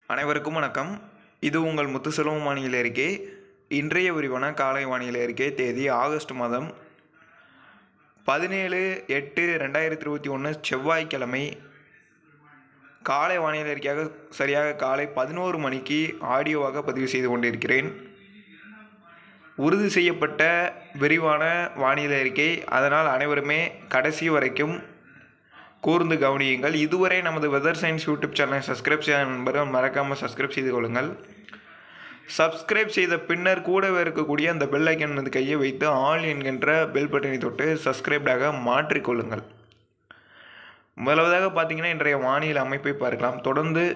அனைவருக்கும் வணக்கம் இது உங்கள் முத்துசெல்வம் வானிலை அறிக்கை இன்றைய விரிவான காலை வானிலை அறிக்கை தேதி ஆகஸ்ட் மாதம் பதினேழு எட்டு ரெண்டாயிரத்தி இருபத்தி ஒன்று செவ்வாய்க்கிழமை காலை வானிலை அறிக்கையாக சரியாக காலை பதினோரு மணிக்கு ஆடியோவாக பதிவு செய்து கொண்டிருக்கிறேன் உறுதி செய்யப்பட்ட விரிவான வானிலை அறிக்கை அதனால் அனைவருமே கடைசி வரைக்கும் கூர்ந்து கவனியுங்கள் இதுவரை நமது வெதர் சயின்ஸ் யூடியூப் சேனலை சப்ஸ்கிரைப் செய்த நண்பர்கள் மறக்காமல் சப்ஸ்கிரைப் செய்து கொள்ளுங்கள் சப்ஸ்கிரைப் செய்த பின்னர் கூடவே இருக்கக்கூடிய அந்த பெல் ஐக்கன் மீது கையை வைத்து ஆல் என்கின்ற பெல் பட்டனை தொட்டு சப்ஸ்கிரைப்டாக மாற்றிக்கொள்ளுங்கள் முதலாவதாக பார்த்தீங்கன்னா இன்றைய வானிலை அமைப்பை பார்க்கலாம் தொடர்ந்து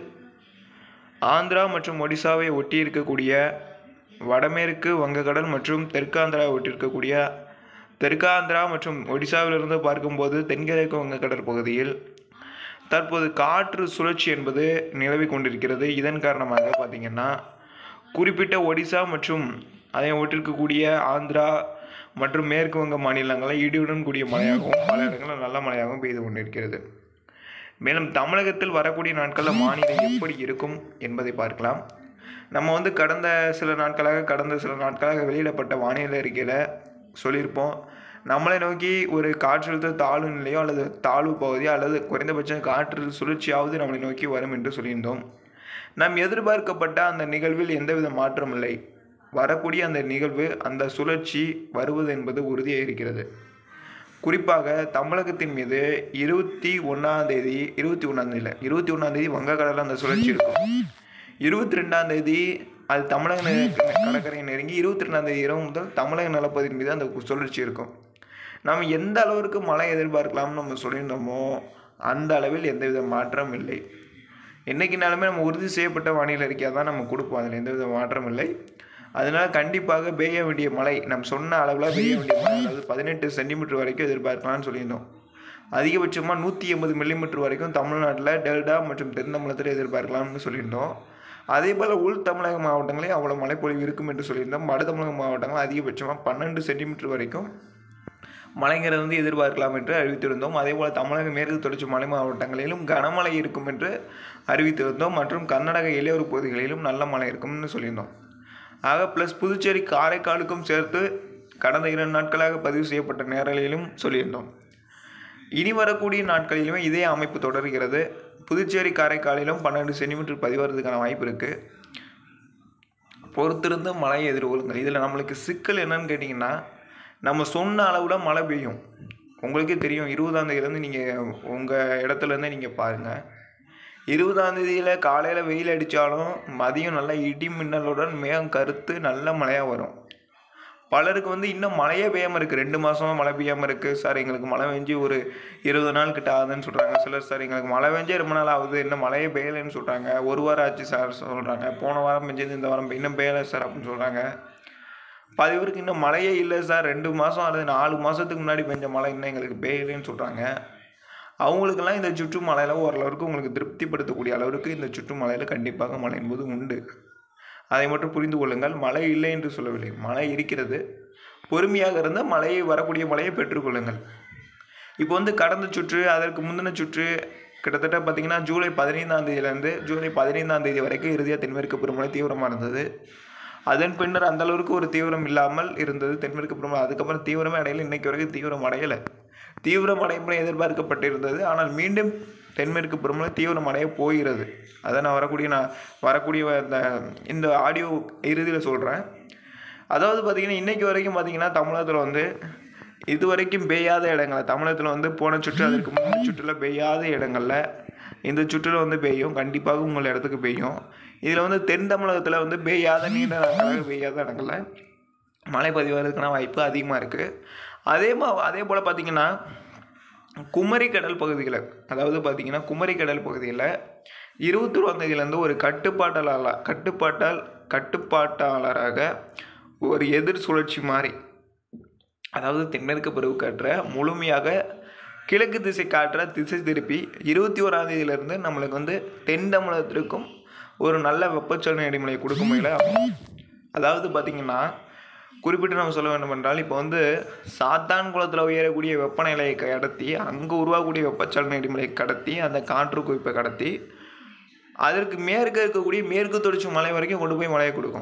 ஆந்திரா மற்றும் ஒடிசாவை ஒட்டி இருக்கக்கூடிய வடமேற்கு வங்கக்கடல் மற்றும் தெற்காந்திராவை ஒட்டி இருக்கக்கூடிய தெற்காந்திரா மற்றும் ஒடிசாவிலிருந்து பார்க்கும்போது தென்கிழக்கு வங்கக்கடல் பகுதியில் தற்போது காற்று சுழற்சி என்பது நிலவி கொண்டிருக்கிறது இதன் காரணமாக பார்த்திங்கன்னா குறிப்பிட்ட ஒடிசா மற்றும் அதை ஒட்டிருக்கக்கூடிய ஆந்திரா மற்றும் மேற்கு வங்க மாநிலங்களில் இடியுடன் கூடிய மழையாகவும் பல இடங்களில் நல்ல மழையாகவும் பெய்து கொண்டிருக்கிறது மேலும் தமிழகத்தில் வரக்கூடிய நாட்களில் வானிலை எப்படி இருக்கும் என்பதை பார்க்கலாம் நம்ம வந்து கடந்த சில நாட்களாக கடந்த சில நாட்களாக வெளியிடப்பட்ட வானிலை அறிக்கையில் சொல்லியிருப்போம் நம்மளை நோக்கி ஒரு காற்றழுத்த தாழ்வு நிலையோ அல்லது தாழ்வு பகுதியோ அல்லது குறைந்தபட்சம் காற்று சுழற்சியாவது நம்மளை நோக்கி வரும் என்று சொல்லியிருந்தோம் நாம் எதிர்பார்க்கப்பட்ட அந்த நிகழ்வில் எந்தவித மாற்றம் இல்லை வரக்கூடிய அந்த நிகழ்வு அந்த சுழற்சி வருவது என்பது உறுதியாக இருக்கிறது குறிப்பாக தமிழகத்தின் மீது இருபத்தி ஒன்றாம் தேதி இருபத்தி ஒன்றாம் தேதி இல்லை இருபத்தி ஒன்றாம் தேதி வங்கக்கடலில் அந்த சுழற்சி இருக்கும் இருபத்தி ரெண்டாம் தேதி அது தமிழக நெ- கடற்கரையை நெருங்கி இருபத்தி ரெண்டாம் தேதி இரவு முதல் தமிழக நிலப்பகுதியின் மீது அந்த சுழற்சி இருக்கும் நாம் எந்த அளவிற்கு மழை எதிர்பார்க்கலாம்னு நம்ம சொல்லியிருந்தோமோ அந்த அளவில் எந்தவித மாற்றம் இல்லை என்றைக்குனாலுமே நம்ம உறுதி செய்யப்பட்ட வானிலை அறிக்கையாக தான் நம்ம கொடுப்போம் அதில் எந்தவித மாற்றம் இல்லை அதனால் கண்டிப்பாக பெய்ய வேண்டிய மழை நம்ம சொன்ன அளவில் பெய்ய வேண்டிய மழை அதாவது பதினெட்டு சென்டிமீட்டர் வரைக்கும் எதிர்பார்க்கலாம்னு சொல்லியிருந்தோம் அதிகபட்சமாக நூற்றி எண்பது மில்லிமீட்டர் வரைக்கும் தமிழ்நாட்டில் டெல்டா மற்றும் தென் தமிழகத்தில் எதிர்பார்க்கலாம்னு சொல்லியிருந்தோம் அதே போல் உள் தமிழக மாவட்டங்களே அவ்வளோ மழைப்பொழிவு இருக்கும் என்று சொல்லியிருந்தோம் வட தமிழக மாவட்டங்கள் அதிகபட்சமாக பன்னெண்டு சென்டிமீட்டர் வரைக்கும் மழைங்கிறது வந்து எதிர்பார்க்கலாம் என்று அறிவித்திருந்தோம் அதே போல் தமிழக மேற்கு தொடர்ச்சி மலை மாவட்டங்களிலும் கனமழை இருக்கும் என்று அறிவித்திருந்தோம் மற்றும் கர்நாடக இளையோர் பகுதிகளிலும் நல்ல மழை இருக்கும்னு சொல்லியிருந்தோம் ஆக ப்ளஸ் புதுச்சேரி காரைக்காலுக்கும் சேர்த்து கடந்த இரண்டு நாட்களாக பதிவு செய்யப்பட்ட நேரலையிலும் சொல்லியிருந்தோம் இனி வரக்கூடிய நாட்களிலுமே இதே அமைப்பு தொடர்கிறது புதுச்சேரி காரைக்காலிலும் பன்னெண்டு சென்டிமீட்டர் பதிவாகிறதுக்கான வாய்ப்பு இருக்குது பொறுத்திருந்து மழையை எதிர்கொள்ளுங்கள் இதில் நம்மளுக்கு சிக்கல் என்னன்னு கேட்டிங்கன்னா நம்ம சொன்ன அளவில் மழை பெய்யும் உங்களுக்கே தெரியும் இருபதாம் தேதியிலேருந்து நீங்கள் உங்கள் இடத்துலேருந்தே நீங்கள் பாருங்கள் இருபதாம் தேதியில் காலையில் வெயில் அடித்தாலும் மதியம் நல்லா இடி மின்னலுடன் மேகம் கருத்து நல்ல மழையாக வரும் பலருக்கு வந்து இன்னும் மழையே பெய்யாமல் இருக்குது ரெண்டு மாதமாக மழை பெய்யாமல் இருக்குது சார் எங்களுக்கு மழை பெஞ்சு ஒரு இருபது நாள் கிட்ட ஆகுதுன்னு சொல்கிறாங்க சிலர் சார் எங்களுக்கு மழை பெஞ்சே ரொம்ப நாள் ஆகுது இன்னும் மழையே பெய்யலைன்னு சொல்கிறாங்க ஒரு வாரம் ஆச்சு சார் சொல்கிறாங்க போன வாரம் பெஞ்சது இந்த வாரம் பெய்- இன்னும் பெய்யலை சார் அப்படின்னு சொல்கிறாங்க பாதி பேருக்கு இன்னும் மழையே இல்லை சார் ரெண்டு மாதம் அல்லது நாலு மாதத்துக்கு முன்னாடி பெஞ்ச மழை இன்னும் எங்களுக்கு பெய்யலைன்னு சொல்கிறாங்க அவங்களுக்கெல்லாம் இந்த சுற்று மலையில் ஓரளவுக்கு உங்களுக்கு திருப்திப்படுத்தக்கூடிய அளவுக்கு இந்த சுற்று மலையில் கண்டிப்பாக மழை என்பது உண்டு அதை மட்டும் புரிந்து கொள்ளுங்கள் மழை இல்லை என்று சொல்லவில்லை மழை இருக்கிறது பொறுமையாக இருந்தால் மழையை வரக்கூடிய மழையை பெற்றுக்கொள்ளுங்கள் இப்போ வந்து கடந்த சுற்று அதற்கு முந்தின சுற்று கிட்டத்தட்ட பார்த்தீங்கன்னா ஜூலை பதினைந்தாம் தேதியிலேருந்து ஜூலை பதினைந்தாம் தேதி வரைக்கும் இறுதியாக தென்மேற்கு பருவமழை தீவிரமாக இருந்தது அதன் பின்னர் அந்த அளவுக்கு ஒரு தீவிரம் இல்லாமல் இருந்தது தென்மேற்கு பருவமழை அதுக்கப்புறம் தீவிரமே அடையலை இன்னைக்கு வரைக்கும் தீவிரம் அடையலை தீவிரம் அடைமுறை எதிர்பார்க்கப்பட்டிருந்தது ஆனால் மீண்டும் தென்மேற்கு பருவமழை தீவிரம் அடைய போகிறது அதை நான் வரக்கூடிய நான் வரக்கூடிய இந்த இந்த ஆடியோ இறுதியில் சொல்கிறேன் அதாவது பார்த்தீங்கன்னா இன்னைக்கு வரைக்கும் பார்த்தீங்கன்னா தமிழகத்தில் வந்து இது வரைக்கும் பெய்யாத இடங்கள் தமிழகத்தில் வந்து போன சுற்று அதற்கு முந்தின சுற்றில் பெய்யாத இடங்களில் இந்த சுற்றில் வந்து பெய்யும் கண்டிப்பாக உங்கள் இடத்துக்கு பெய்யும் இதில் வந்து தென் தமிழகத்தில் வந்து பெய்யாத நீண்ட நாட்களாக பெய்யாத இடங்களில் மழை பதிவாகிறதுக்கான வாய்ப்பு அதிகமாக இருக்குது அதே மா அதே போல் பார்த்தீங்கன்னா குமரி கடல் பகுதியில் அதாவது பார்த்தீங்கன்னா குமரி கடல் பகுதியில் இருபத்தி தேதியிலேருந்து ஒரு கட்டுப்பாட்டாளர் கட்டுப்பாட்டால் கட்டுப்பாட்டாளராக ஒரு எதிர் சுழற்சி மாதிரி அதாவது தென்மேற்கு பருவக்காற்றை முழுமையாக கிழக்கு திசை காற்றை திசை திருப்பி இருபத்தி ஓராம் தேதியிலிருந்து நம்மளுக்கு வந்து தென் தமிழகத்திற்கும் ஒரு நல்ல வெப்பச்சலன இடைமலை கொடுக்கும் வகையில் ஆகும். அதாவது பார்த்திங்கன்னா குறிப்பிட்டு நம்ம சொல்ல வேண்டும் என்றால் இப்போ வந்து சாத்தான் குளத்தில் உயரக்கூடிய வெப்பநிலையை கடத்தி அங்கே உருவாகக்கூடிய வெப்பச்சலன இடைமலை கடத்தி அந்த காற்று குவிப்பை கடத்தி அதற்கு மேற்க இருக்கக்கூடிய மேற்கு தொடர்ச்சி மலை வரைக்கும் கொண்டு போய் மழையை கொடுக்கும்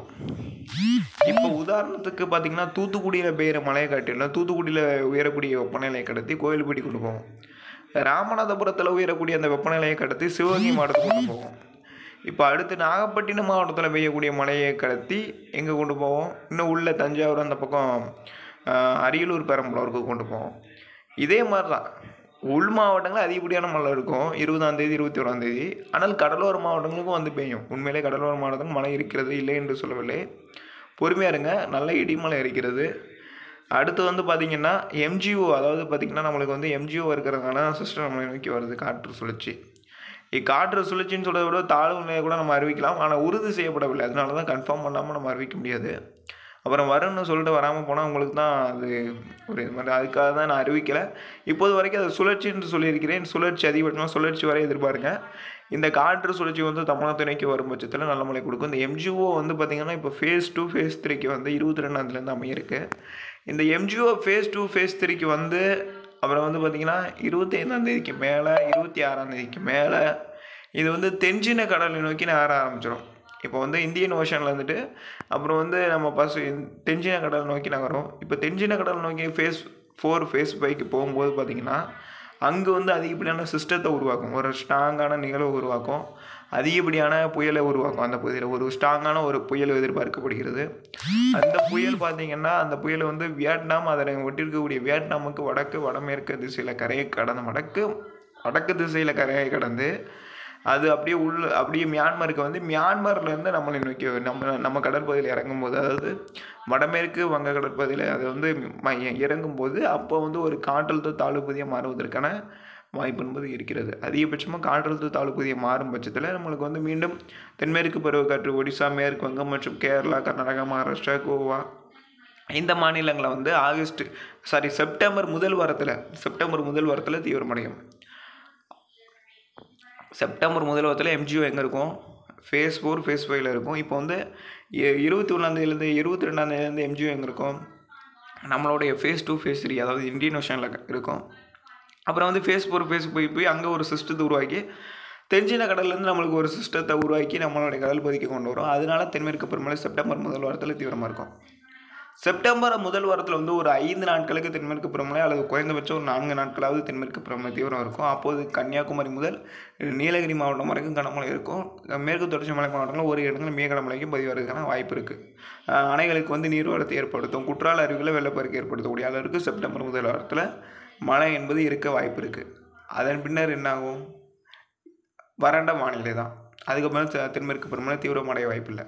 இப்போ உதாரணத்துக்கு பார்த்தீங்கன்னா தூத்துக்குடியில் பெய்கிற மழையை காட்டிலும் தூத்துக்குடியில் உயரக்கூடிய வெப்பநிலையை கடத்தி கோயில்பட்டி கொண்டு போகும் ராமநாதபுரத்தில் உயரக்கூடிய அந்த வெப்பநிலையை கடத்தி சிவகங்கை மாவட்டத்துக்கு கொண்டு போகும் இப்போ அடுத்து நாகப்பட்டினம் மாவட்டத்தில் பெய்யக்கூடிய மழையை கடத்தி எங்கே கொண்டு போவோம் இன்னும் உள்ள தஞ்சாவூர் அந்த பக்கம் ஆஹ், அரியலூர் பெரம்பலூருக்கு கொண்டு போவோம் இதே மாதிரி தான் உள் மாவட்டங்களில் அதிகப்படியான மழை இருக்கும் இருபதாம் தேதி இருபத்தி ஓராம் தேதி ஆனால் கடலோர மாவட்டங்களுக்கும் வந்து பெய்யும் உண்மையிலே கடலோர மாவட்டத்தில் மழை இருக்கிறது இல்லை என்று சொல்லவில்லை பொறுமையாக இருங்க நல்ல இடிமலை இருக்கிறது அடுத்து வந்து பார்த்திங்கன்னா எம்ஜிஓ அதாவது பார்த்திங்கன்னா நம்மளுக்கு வந்து எம்ஜிஓ இருக்கிறதுனால சிஸ்டம் நம்மளை நோக்கி வருது காற்று சுழற்சி இக்காற்று சுழற்சின்னு சொல்கிறத விட தாழ்வு நிலையை கூட நம்ம அறிவிக்கலாம் ஆனால் உறுதி செய்யப்படவில்லை அதனால தான் கன்ஃபார்ம் பண்ணாமல் நம்ம அறிவிக்க முடியாது அப்புறம் வரும்னு சொல்லிட்டு வராமல் போனால் உங்களுக்கு தான் அது ஒரு இது மாதிரி அதுக்காக தான் நான் அறிவிக்கலை இப்போது வரைக்கும் அது சுழற்சின்னு சொல்லியிருக்கிறேன் சுழற்சி அதிகபட்சமாக சுழற்சி வரை எதிர்பாருங்க இந்த காற்று சுழற்சி வந்து தமிழகத்தை நோக்கி வரும் பட்சத்தில் நல்ல மழை கொடுக்கும் இந்த எம்ஜிஓ வந்து பார்த்திங்கன்னா இப்போ ஃபேஸ் டூ ஃபேஸ் த்ரீக்கு வந்து இருபத்தி ரெண்டாந்துலேருந்து அமையிருக்கு இந்த எம்ஜிஓ ஃபேஸ் டூ ஃபேஸ் த்ரீக்கு வந்து அப்புறம் வந்து பார்த்திங்கன்னா இருபத்தி ஐந்தாம் தேதிக்கு மேலே இருபத்தி ஆறாம் தேதிக்கு மேலே இது வந்து தென்சின கடலை நோக்கி நகர ஆரம்பிச்சிடும் இப்போ வந்து இந்தியன் ஓஷனில் இருந்துட்டு அப்புறம் வந்து நம்ம பஸ் தென்சின கடல் நோக்கி நகரும் இப்போ தென்சின கடல் நோக்கி ஃபேஸ் ஃபோர் ஃபேஸ் ஃபைவ்க்கு போகும்போது பார்த்திங்கன்னா அங்கே வந்து அதிகப்படியான சிஸ்டத்தை உருவாக்கும் ஒரு ஸ்ட்ராங்கான நிகழ்வை உருவாக்கும் அதிகப்படியான புயலை உருவாக்கும் அந்த பகுதியில் ஒரு ஸ்ட்ராங்கான ஒரு புயல் எதிர்பார்க்கப்படுகிறது அந்த புயல் பார்த்தீங்கன்னா அந்த புயல் வந்து வியட்நாம் அதனை ஒட்டிருக்கக்கூடிய வியட்நாமுக்கு வடக்கு வடமேற்கு திசையில் கரையை கடந்து வடக்கு வடக்கு திசையில் கரையை கடந்து அது அப்படியே உள்ள அப்படியே மியான்மருக்கு வந்து மியான்மர்லேருந்து நம்மளை நோக்கி நம்ம நம்ம கடற்பகுதியில் இறங்கும்போது அதாவது வடமேற்கு வங்க கடற்பகுதியில் அது வந்து ம- இறங்கும்போது அப்போ வந்து ஒரு காற்றழுத்த தாழ்வு பகுதியாக மாறுவதற்கான வாய்ப்பு என்பது இருக்கிறது அதிகபட்சமாக காற்றழுத்த தாழ்வு பகுதியாக மாறும் பட்சத்தில் நம்மளுக்கு வந்து மீண்டும் தென்மேற்கு பருவக்காற்று ஒடிசா மேற்கு வங்கம் மற்றும் கேரளா கர்நாடகா மகாராஷ்டிரா கோவா இந்த மாநிலங்களில் வந்து ஆகஸ்ட் சாரி செப்டம்பர் முதல் வாரத்தில் செப்டம்பர் முதல் வாரத்தில் தீவிரமடையும் செப்டம்பர் முதல் வாரத்தில் எம்ஜிஓ எங்கே இருக்கும் ஃபேஸ் ஃபோர் ஃபேஸ் ஃபைவ்ல இருக்கும் இப்போ வந்து இ- இருபத்தி ஒன்றாந்தேதியிலேருந்து இருபத்தி ரெண்டாந்தேதியிலேருந்து எம்ஜிஓ எங்கே இருக்கும் நம்மளுடைய ஃபேஸ் டூ ஃபேஸ் த்ரீ அதாவது இந்தியன் ஓஷனில் இருக்கும் அப்புறம் வந்து ஃபேஸ் ஃபோர் ஃபேஸ் போய் போய் அங்கே ஒரு சிஸ்டத்தை உருவாக்கி தென்சின கடல்லேருந்து நம்மளுக்கு ஒரு சிஸ்டத்தை உருவாக்கி நம்மளுடைய கடல் பகுதிக்கு கொண்டு வரும் அதனால தென்மேற்கு பருவமழை செப்டம்பர் முதல் வாரத்தில் தீவிரமாக இருக்கும் செப்டம்பர் முதல் வாரத்தில் வந்து ஒரு ஐந்து நாட்களுக்கு தென்மேற்கு பருவமழை அல்லது குறைந்தபட்சம் ஒரு நான்கு நாட்களாவது தென்மேற்கு பருவமழை தீவிரம் இருக்கும் அப்போது கன்னியாகுமரி முதல் நீலகிரி மாவட்டம் வரைக்கும் கனமழை இருக்கும் மேற்கு தொடர்ச்சி மலை மாவட்டங்களில் ஒரு இடங்களில் மிக கனமழைக்கும் பதிவாகிறதுக்கான வாய்ப்பு இருக்குது அணைகளுக்கு வந்து நீர்வரத்தை ஏற்படுத்தும் குற்றால அருவியில் வெள்ளப்பெருக்கு ஏற்படுத்தக்கூடிய அளவிற்கு செப்டம்பர் முதல் வாரத்தில் மழை என்பது இருக்க வாய்ப்பு இருக்குது அதன் பின்னர் என்னாகும் வறண்ட வானிலை தான் அதுக்கப்புறம் தெ- தென்மேற்கு பருவமழை தீவிரமடைய வாய்ப்பில்லை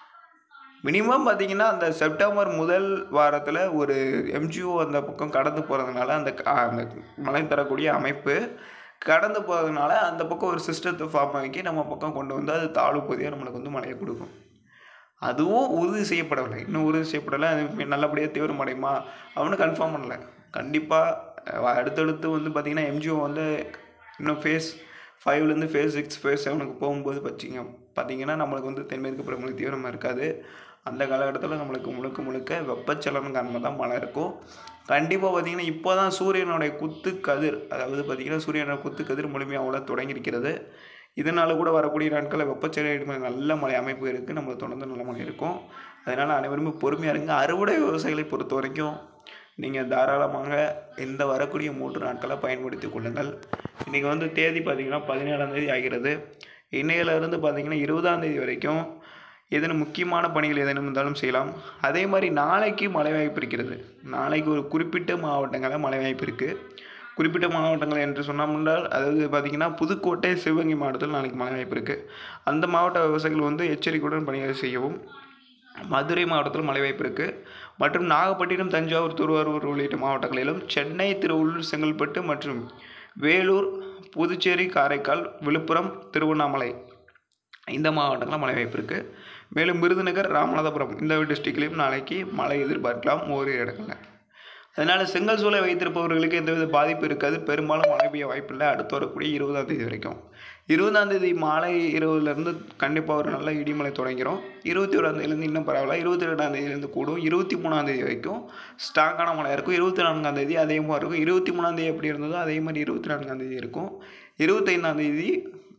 மினிமம் பார்த்தீங்கன்னா அந்த செப்டம்பர் முதல் வாரத்தில் ஒரு எம்ஜிஓ அந்த பக்கம் கடந்து போகிறதுனால அந்த க- அந்த மழை தரக்கூடிய அமைப்பு கடந்து போகிறதுனால அந்த பக்கம் ஒரு சிஸ்டத்தை ஃபார்ம் ஆக்கி நம்ம பக்கம் கொண்டு வந்து அது தாழ்வு பகுதியாக நம்மளுக்கு வந்து மழையை கொடுக்கும் அதுவும் உறுதி செய்யப்படவில்லை இன்னும் உறுதி செய்யப்படலை அது நல்லபடியாக தீவிரமடையுமா அவனு கன்ஃபார்ம் பண்ணல கண்டிப்பாக அடுத்தடுத்து வந்து பார்த்திங்கன்னா எம்ஜிஓ வந்து இன்னும் ஃபேஸ் ஃபைவ்லேருந்து ஃபேஸ் சிக்ஸ் ஃபேஸ் செவனுக்கு போகும்போது பார்த்தீங்க பார்த்தீங்கன்னா நம்மளுக்கு வந்து தென்மேற்கு பருவமழை தீவிரமாக இருக்காது அந்த காலகட்டத்தில் நம்மளுக்கு முழுக்க முழுக்க வெப்பச்சலனம் காரணமாக தான் மழை இருக்கும் கண்டிப்பாக பார்த்தீங்கன்னா இப்போ தான் சூரியனுடைய குத்து கதிர் அதாவது பார்த்தீங்கன்னா சூரியனோட குத்து கதிர் முழுமையாக உள்ள தொடங்கியிருக்கிறது இதனால் கூட வரக்கூடிய நாட்களில் வெப்பச்சலன நல்ல மழை அமைப்பு இருக்குது நம்மளுக்கு தொடர்ந்து நல்ல மழை இருக்கும் அதனால் அனைவருமே பொறுமையாக இருங்க அறுவடை விவசாயிகளை பொறுத்த வரைக்கும் நீங்கள் தாராளமாக இந்த வரக்கூடிய மூன்று நாட்களை பயன்படுத்தி கொள்ளுங்கள் இன்றைக்கி வந்து தேதி பார்த்திங்கன்னா பதினேழாம் தேதி ஆகிறது இன்னையிலேருந்து பார்த்திங்கன்னா இருபதாம் தேதி வரைக்கும் ஏதேனும் முக்கியமான பணிகள் ஏதேனும் இருந்தாலும் செய்யலாம் அதே மாதிரி நாளைக்கு மழை வாய்ப்பு இருக்கிறது நாளைக்கு ஒரு குறிப்பிட்ட மாவட்டங்களில் மழை வாய்ப்பு இருக்குது குறிப்பிட்ட மாவட்டங்கள் என்று சொன்னோம் என்றால் அதாவது பார்த்திங்கன்னா புதுக்கோட்டை சிவகங்கை மாவட்டத்தில் நாளைக்கு மழை வாய்ப்பு இருக்குது அந்த மாவட்ட விவசாயிகள் வந்து எச்சரிக்கையுடன் பணிகளை செய்யவும் மதுரை மாவட்டத்தில் மழை வாய்ப்பு இருக்குது மற்றும் நாகப்பட்டினம் தஞ்சாவூர் திருவாரூர் உள்ளிட்ட மாவட்டங்களிலும் சென்னை திருவள்ளூர் செங்கல்பட்டு மற்றும் வேலூர் புதுச்சேரி காரைக்கால் விழுப்புரம் திருவண்ணாமலை இந்த மாவட்டங்களில் மழை வாய்ப்பு இருக்குது மேலும் விருதுநகர் ராமநாதபுரம் இந்த டிஸ்ட்ரிக்ட்லேயும் நாளைக்கு மழை எதிர்பார்க்கலாம் ஓரிரு இடங்களில் அதனால் செங்கல் சூளை வைத்திருப்பவர்களுக்கு எந்தவித பாதிப்பு இருக்காது பெரும்பாலும் மழை பெய்ய வாய்ப்பில்லை அடுத்து வரக்கூடிய இருபதாம் தேதி வரைக்கும் இருபதாம் தேதி மாலை இரவுலேருந்து கண்டிப்பாக ஒரு நல்ல இடிமலை தொடங்கிறோம் இருபத்தி ஓராம் தேதியிலேருந்து இன்னும் பரவாயில்ல இருபத்தி ரெண்டாம் தேதியிலேருந்து கூடும் இருபத்தி மூணாம் தேதி வரைக்கும் ஸ்ட்ராங்கான மழை இருக்கும் இருபத்தி நான்காம் தேதி அதே மாதிரி இருக்கும் இருபத்தி மூணாம் தேதி எப்படி இருந்ததோ அதே மாதிரி இருபத்தி நான்காம் தேதி இருக்கும் இருபத்தைந்தாம் தேதி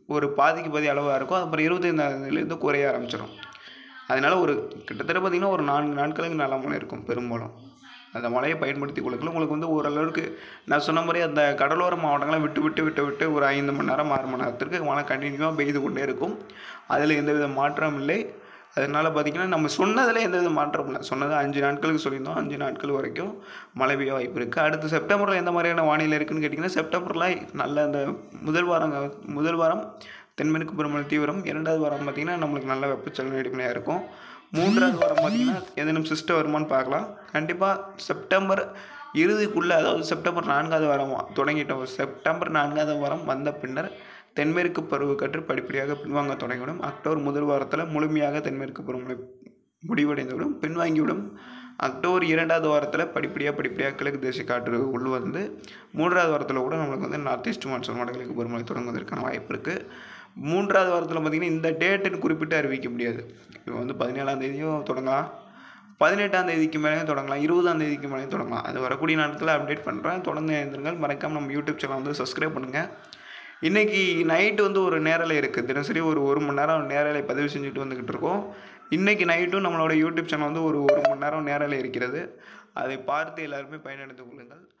ஒரு பாதிக்கு பாதி அளவாக இருக்கும் அப்புறம் இருபத்தைந்தாந்தேதியிலேருந்து குறைய ஆரம்பிச்சிடும் அதனால் ஒரு கிட்டத்தட்ட பார்த்திங்கன்னா ஒரு நான்கு நாட்களுக்கு நல்ல மழை இருக்கும் பெரும்பாலும் அந்த மழையை பயன்படுத்தி கொடுக்கல உங்களுக்கு வந்து ஓரளவுக்கு நான் சொன்ன மாதிரி அந்த கடலோர மாவட்டங்களை விட்டு விட்டு விட்டு விட்டு ஒரு ஐந்து மணி நேரம் ஆறு மணி நேரத்திற்கு மழை கண்டினியூவாக பெய்து கொண்டே இருக்கும் அதில் எந்தவித மாற்றம் இல்லை அதனால் பார்த்திங்கன்னா நம்ம சொன்னதில் எந்தவித மாற்றம் இல்லை சொன்னது அஞ்சு நாட்களுக்கு சொல்லியிருந்தோம் அஞ்சு நாட்கள் வரைக்கும் மழை பெய்ய வாய்ப்பு இருக்குது அடுத்து செப்டம்பரில் எந்த மாதிரியான வானிலை இருக்குன்னு கேட்டிங்கன்னா செப்டம்பரில் நல்ல அந்த முதல் வாரம் முதல் வாரம் தென்மேற்கு பருவமழை தீவிரம் இரண்டாவது வாரம் பார்த்திங்கன்னா நம்மளுக்கு நல்ல வெப்பச்சலன இடைமலையாக இருக்கும் மூன்றாவது வாரம் பார்த்திங்கன்னா ஏதேனும் சிஸ்டம் வருமான்னு பார்க்கலாம் கண்டிப்பாக செப்டம்பர் இறுதிக்குள்ளே அதாவது செப்டம்பர் நான்காவது வாரம் தொடங்கிட்டோம் செப்டம்பர் நான்காவது வாரம் வந்த பின்னர் தென்மேற்கு பருவக்காற்று படிப்படியாக பின்வாங்க தொடங்கிவிடும் அக்டோபர் முதல் வாரத்தில் முழுமையாக தென்மேற்கு பருவமழை முடிவடைந்துவிடும் பின்வாங்கிவிடும் அக்டோபர் இரண்டாவது வாரத்தில் படிப்படியாக படிப்படியாக கிழக்கு தேசிய காற்று உள் வந்து மூன்றாவது வாரத்தில் கூட நம்மளுக்கு வந்து நார்த் ஈஸ்ட் மான்சூன் வடகிழக்கு பருவமழை தொடங்குவதற்கான வாய்ப்பு இருக்குது மூன்றாவது வாரத்தில் பார்த்திங்கன்னா இந்த டேட்டுன்னு குறிப்பிட்டு அறிவிக்க முடியாது இப்போ வந்து பதினேழாம் தேதியும் தொடங்கலாம் பதினெட்டாம் தேதிக்கு மேலேயும் தொடங்கலாம் இருபதாம் தேதிக்கு மேலேயும் தொடங்கலாம் அது வரக்கூடிய நாட்களில் அப்டேட் பண்ணுறேன் தொடர்ந்து எழுந்திருங்கள் மறக்காமல் நம்ம யூடியூப் சேனல் வந்து சப்ஸ்கிரைப் பண்ணுங்கள் இன்றைக்கி நைட்டு வந்து ஒரு நேரலை இருக்குது தினசரி ஒரு ஒரு மணி நேரம் நேரலை பதிவு செஞ்சுட்டு வந்துக்கிட்டு இருக்கோம் இன்றைக்கி நைட்டும் நம்மளோட யூடியூப் சேனல் வந்து ஒரு ஒரு மணி நேரம் நேரலை இருக்கிறது அதை பார்த்து எல்லாருமே பயனடைந்து கொள்ளுங்கள்